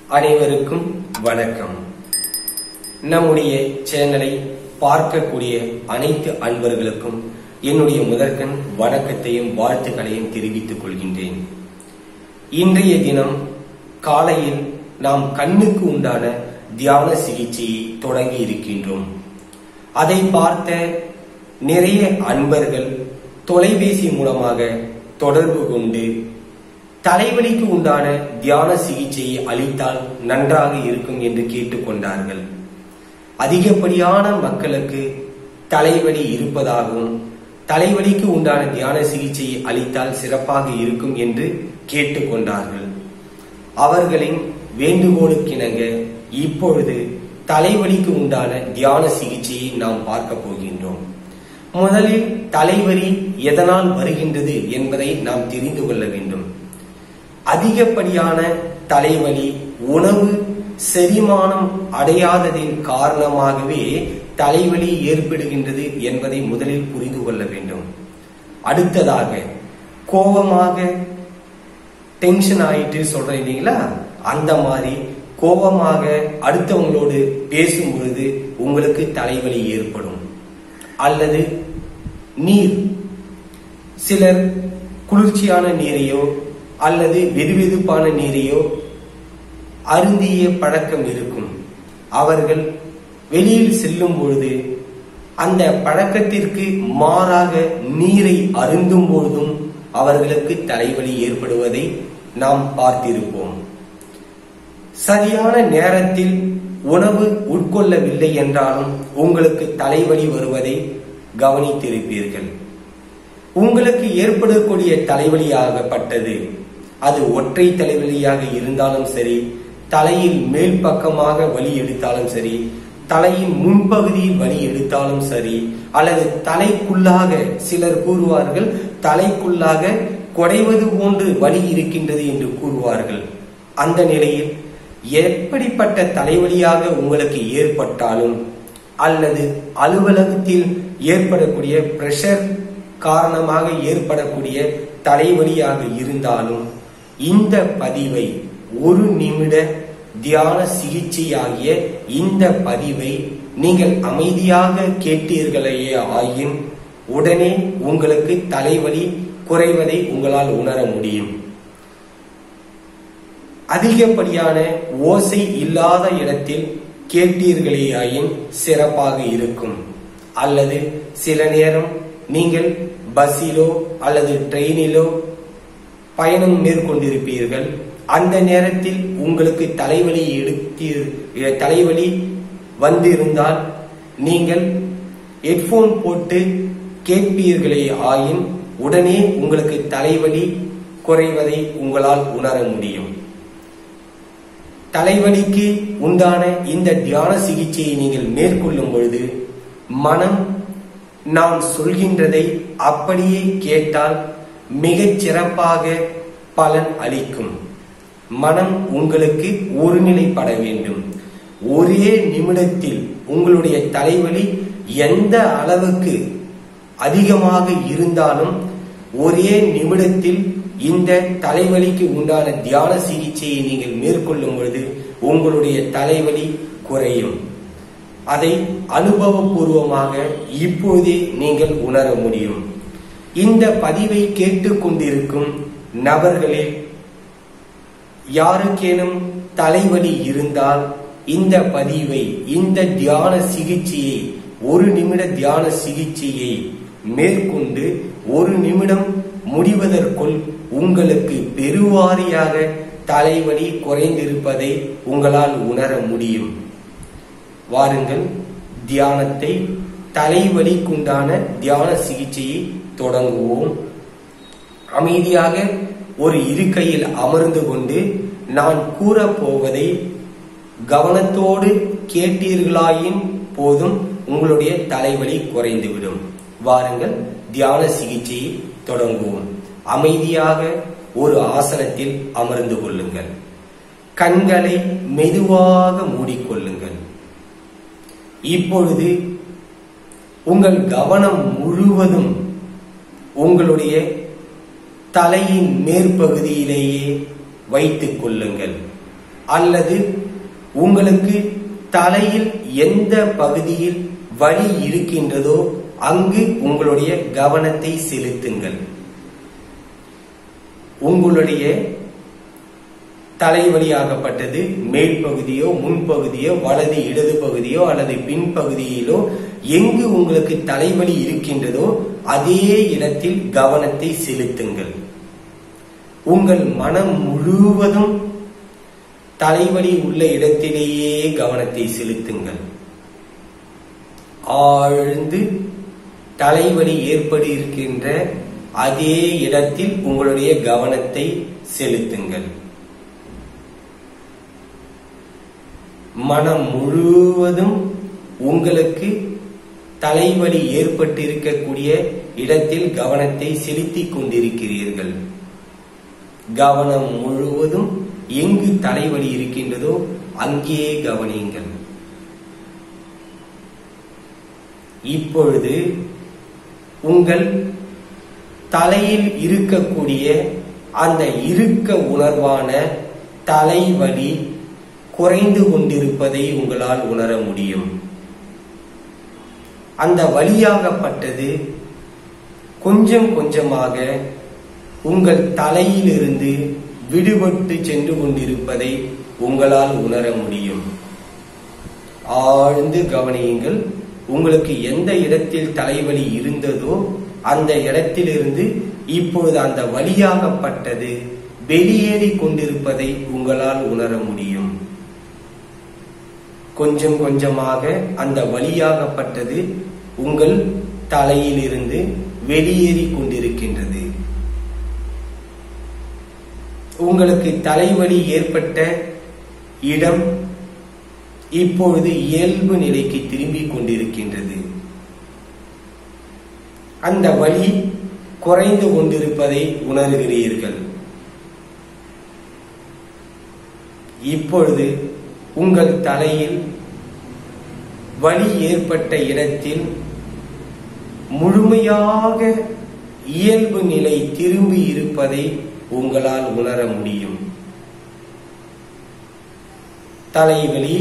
அனைவருக்கும் வணக்கம் நம்முடைய சேனலை பார்க்கக்கூடிய அனைத்து அன்பர்களுக்கும் என்னுடைய முதற்கண் வணக்கத்தையும் வாழ்த்துக்களையும் தெரிவித்துக் கொள்கின்றேன் இன்றைய தினம் காலையில் நாம் கண்ணுக்கு உண்டான தியான சிகிச்சையை தொடங்கி இருக்கின்றோம் அதை பார்த்த நிறைய அன்பர்கள் தொலைபேசி மூலமாக தொடர்பு கொண்டு தலைவலிக்கு உண்டான தியான சிகிச்சையை அளித்தால் நன்றாக இருக்கும் என்று கேட்டுக்கொண்டார்கள் அதிகப்படியான மக்களுக்கு தலைவலி இருப்பதாகவும் தலைவலிக்கு உண்டான தியான சிகிச்சையை அளித்தால் சிறப்பாக இருக்கும் என்று கேட்டுக்கொண்டார்கள் அவர்களின் வேண்டுகோளுக்கிணங்க இப்பொழுது தலைவலிக்கு உண்டான தியான சிகிச்சையை நாம் பார்க்க போகின்றோம் முதலில் தலைவலி எதனால் வருகின்றது என்பதை நாம் தெரிந்து கொள்ள வேண்டும் அதிகப்படியான தலைவலி உணவு செரிமானம் அடையாததின் காரணமாகவே தலைவலி ஏற்படுகின்றது என்பதை முதலில் புரிந்து கொள்ள வேண்டும் அடுத்ததாக கோபமாக டென்ஷன் ஆயிட்டு சொல்றேன் இல்லைங்களா அந்த மாதிரி கோபமாக அடுத்தவங்களோடு பேசும் பொழுது உங்களுக்கு தலைவலி ஏற்படும் அல்லது நீர் சிலர் குளிர்ச்சியான நீரையோ அல்லது வெதுவெதுப்பான நீரையோ அருந்திய பழக்கம் இருக்கும் அவர்கள் வெளியில் செல்லும் பொழுது அந்த பழக்கத்திற்கு மாறாக நீரை அருந்தும் பொழுதும் அவர்களுக்கு தலைவலி ஏற்படுவதை நாம் பார்த்திருப்போம் சரியான நேரத்தில் உணவு உட்கொள்ளவில்லை என்றாலும் உங்களுக்கு தலைவலி வருவதை கவனித்திருப்பீர்கள் உங்களுக்கு ஏற்படக்கூடிய தலைவலியாகப்பட்டது அது ஒற்றை தலைவலியாக இருந்தாலும் சரி தலையில் மேல் பக்கமாக வலி எடுத்தாலும் சரி தலையின் முன்பகுதியில் வலி எடுத்தாலும் சரி அல்லது தலைக்குள்ளாக சிலர் கூறுவார்கள் தலைக்குள்ளாக குறைவது போன்று வலி இருக்கின்றது என்று கூறுவார்கள் அந்த நிலையில் எப்படிப்பட்ட தலைவலியாக உங்களுக்கு ஏற்பட்டாலும் அல்லது அலுவலகத்தில் ஏற்படக்கூடிய பிரஷர் காரணமாக ஏற்படக்கூடிய தலைவலியாக இருந்தாலும் இந்த பதிவை ஒரு நிமிட தியான சிகிச்சையாகிய இந்த பதிவை நீங்கள் அமைதியாக கேட்டீர்களே ஆயின் உடனே உங்களுக்கு தலைவலி குறைவதை உங்களால் உணர முடியும் அதிகப்படியான ஓசை இல்லாத இடத்தில் கேட்டீர்களேயாயின் சிறப்பாக இருக்கும் அல்லது சில நேரம் நீங்கள் பஸ்ஸிலோ அல்லது ட்ரெயினிலோ பயணம் மேற்கொண்டிருப்பீர்கள் அந்த நேரத்தில் உங்களுக்கு தலைவலி எடுத்தி தலைவலி வந்திருந்தால் நீங்கள் ஹெட்போன் போட்டு கேட்பீர்களே ஆயின் உடனே உங்களுக்கு தலைவலி குறைவதை உங்களால் உணர முடியும் தலைவலிக்கு உண்டான இந்த தியான சிகிச்சையை நீங்கள் மேற்கொள்ளும் பொழுது மனம் நான் சொல்கின்றதை அப்படியே கேட்டால் மிகச் சிறப்பாக பலன் அளிக்கும் மனம் உங்களுக்கு ஒருநிலைப்பட வேண்டும் ஒரே நிமிடத்தில் உங்களுடைய தலைவலி எந்த அளவுக்கு அதிகமாக இருந்தாலும் ஒரே நிமிடத்தில் இந்த தலைவலிக்கு உண்டான தியான சிகிச்சையை நீங்கள் மேற்கொள்ளும் பொழுது உங்களுடைய தலைவலி குறையும் அதை அனுபவபூர்வமாக இப்போதே நீங்கள் உணர முடியும் இந்த பதிவை கேட்டுக்கொண்டிருக்கும் நபர்களில் யாருக்கேனும் தலைவலி இருந்தால் இந்த பதிவை இந்த தியான சிகிச்சையை ஒரு நிமிட தியான சிகிச்சையை மேற்கொண்டு ஒரு நிமிடம் முடிவதற்குள் உங்களுக்கு பெருவாரியாக தலைவலி குறைந்திருப்பதை உங்களால் உணர முடியும் வாருங்கள் தியானத்தை தலைவலிக்குண்டான தியான சிகிச்சையை தொடங்குவோம் அமைதியாக ஒரு இருக்கையில் அமர்ந்து கொண்டு நான் கூறப் போவதை கவனத்தோடு கேட்டீர்களாயின் போதும் உங்களுடைய தலைவலி குறைந்துவிடும் வாருங்கள் தியான சிகிச்சையை தொடங்குவோம் அமைதியாக ஒரு ஆசனத்தில் அமர்ந்து கொள்ளுங்கள் கண்களை மெதுவாக மூடிக்கொள்ளுங்கள் இப்பொழுது உங்கள் கவனம் முழுவதும் உங்களுடைய தலையின் மேற்பகுதியிலேயே வைத்துக் கொள்ளுங்கள் அல்லது உங்களுக்கு தலையில் எந்த பகுதியில் வலி இருக்கின்றதோ அங்கு உங்களுடைய கவனத்தை செலுத்துங்கள் உங்களுடைய தலைவலியாகப்பட்டது மேல் பகுதியோ முன்பகுதியோ வலது இடது பகுதியோ அல்லது பின்பகுதியிலோ எங்கு உங்களுக்கு தலைவலி இருக்கின்றதோ அதே இடத்தில் கவனத்தை செலுத்துங்கள் உங்கள் மனம் முழுவதும் தலைவலி உள்ள இடத்திலேயே கவனத்தை செலுத்துங்கள் ஆழ்ந்து தலைவலி ஏற்படி இருக்கின்ற அதே இடத்தில் உங்களுடைய கவனத்தை செலுத்துங்கள் மனம் முழுவதும் உங்களுக்கு தலைவலி ஏற்பட்டிருக்கக்கூடிய இடத்தில் கவனத்தை செலுத்திக் கொண்டிருக்கிறீர்கள் கவனம் முழுவதும் எங்கு தலைவலி இருக்கின்றதோ அங்கே கவனியுங்கள் இப்பொழுது உங்கள் தலையில் இருக்கக்கூடிய அந்த இருக்க உணர்வான தலைவலி குறைந்து கொண்டிருப்பதை உங்களால் உணர முடியும் அந்த வழியாகப்பட்டது கொஞ்சம் கொஞ்சமாக உங்கள் தலையிலிருந்து விடுபட்டு சென்று கொண்டிருப்பதை உங்களால் உணர முடியும் ஆழ்ந்து கவனியுங்கள் உங்களுக்கு எந்த இடத்தில் தலைவலி இருந்ததோ அந்த இடத்திலிருந்து இப்பொழுது அந்த வழியாகப்பட்டது வெளியேறி கொண்டிருப்பதை உங்களால் உணர முடியும் கொஞ்சம் கொஞ்சமாக அந்த வழியாகப்பட்டது உங்கள் தலையிலிருந்து வெளியேறி கொண்டிருக்கின்றது உங்களுக்கு தலைவலி ஏற்பட்ட இடம் இப்பொழுது இயல்பு நிலைக்கு திரும்பிக் கொண்டிருக்கின்றது அந்த வலி குறைந்து கொண்டிருப்பதை உணர்கிறீர்கள் இப்பொழுது உங்கள் தலையில் வலி ஏற்பட்ட இடத்தில் முழுமையாக இயல்பு நிலை திரும்பி இருப்பதை உங்களால் உணர முடியும் தலைவலி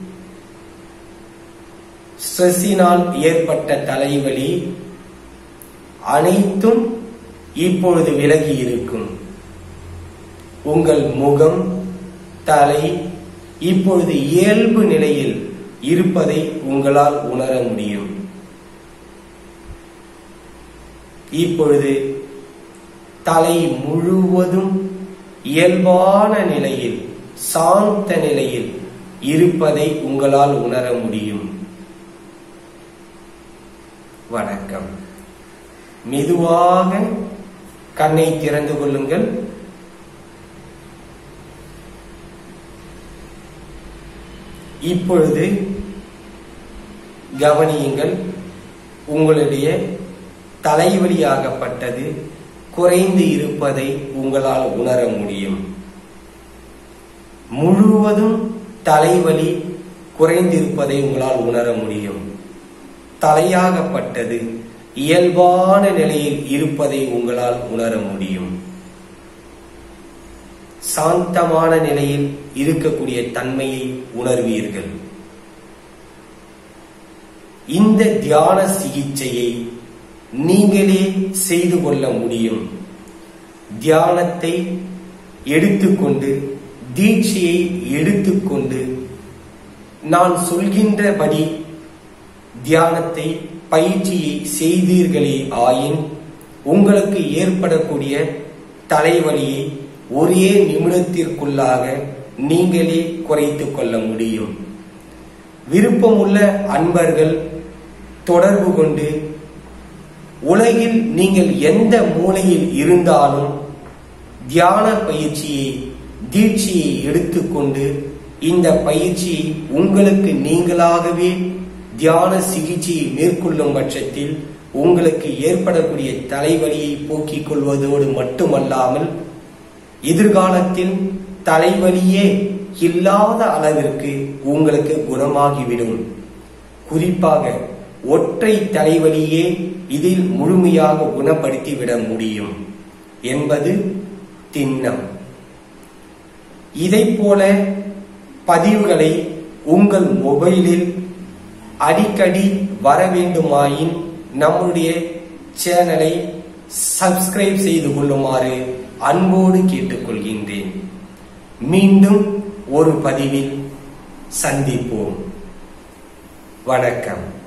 ஸ்ட்ரெஸ்ஸினால் ஏற்பட்ட தலைவலி அனைத்தும் இப்பொழுது விலகி இருக்கும் உங்கள் முகம் தலை இப்பொழுது இயல்பு நிலையில் இருப்பதை உங்களால் உணர முடியும் இப்பொழுது தலை முழுவதும் இயல்பான நிலையில் சாந்த நிலையில் இருப்பதை உங்களால் உணர முடியும் வணக்கம் மெதுவாக கண்ணை திறந்து கொள்ளுங்கள் இப்பொழுது கவனியுங்கள் உங்களுடைய தலைவலியாகப்பட்டது குறைந்து இருப்பதை உங்களால் உணர முடியும் முழுவதும் தலைவலி குறைந்திருப்பதை உங்களால் உணர முடியும் தலையாகப்பட்டது இயல்பான நிலையில் இருப்பதை உங்களால் உணர முடியும் சாந்தமான நிலையில் இருக்கக்கூடிய தன்மையை உணர்வீர்கள் இந்த தியான சிகிச்சையை நீங்களே செய்து கொள்ள முடியும் தியானத்தை எடுத்துக்கொண்டு தீட்சையை எடுத்துக்கொண்டு நான் சொல்கின்றபடி தியானத்தை பயிற்சியை செய்தீர்களே ஆயின் உங்களுக்கு ஏற்படக்கூடிய தலைவலியை ஒரே நிமிடத்திற்குள்ளாக நீங்களே குறைத்துக் கொள்ள முடியும் விருப்பமுள்ள அன்பர்கள் தொடர்பு கொண்டு உலகில் நீங்கள் எந்த மூலையில் இருந்தாலும் தியான பயிற்சியை தீட்சையை எடுத்துக்கொண்டு இந்த பயிற்சியை உங்களுக்கு நீங்களாகவே தியான சிகிச்சையை மேற்கொள்ளும் பட்சத்தில் உங்களுக்கு ஏற்படக்கூடிய தலைவலியை போக்கிக் கொள்வதோடு மட்டுமல்லாமல் எதிர்காலத்தில் தலைவலியே இல்லாத அளவிற்கு உங்களுக்கு குணமாகிவிடும் குறிப்பாக ஒற்றை தலைவலியே இதில் முழுமையாக குணப்படுத்திவிட முடியும் என்பது திண்ணம் இதை போல பதிவுகளை உங்கள் மொபைலில் அடிக்கடி வர வேண்டுமாயின் நம்முடைய சேனலை சப்ஸ்கிரைப் செய்து கொள்ளுமாறு அன்போடு கேட்டுக்கொள்கின்றேன் மீண்டும் ஒரு பதிவில் சந்திப்போம் வணக்கம்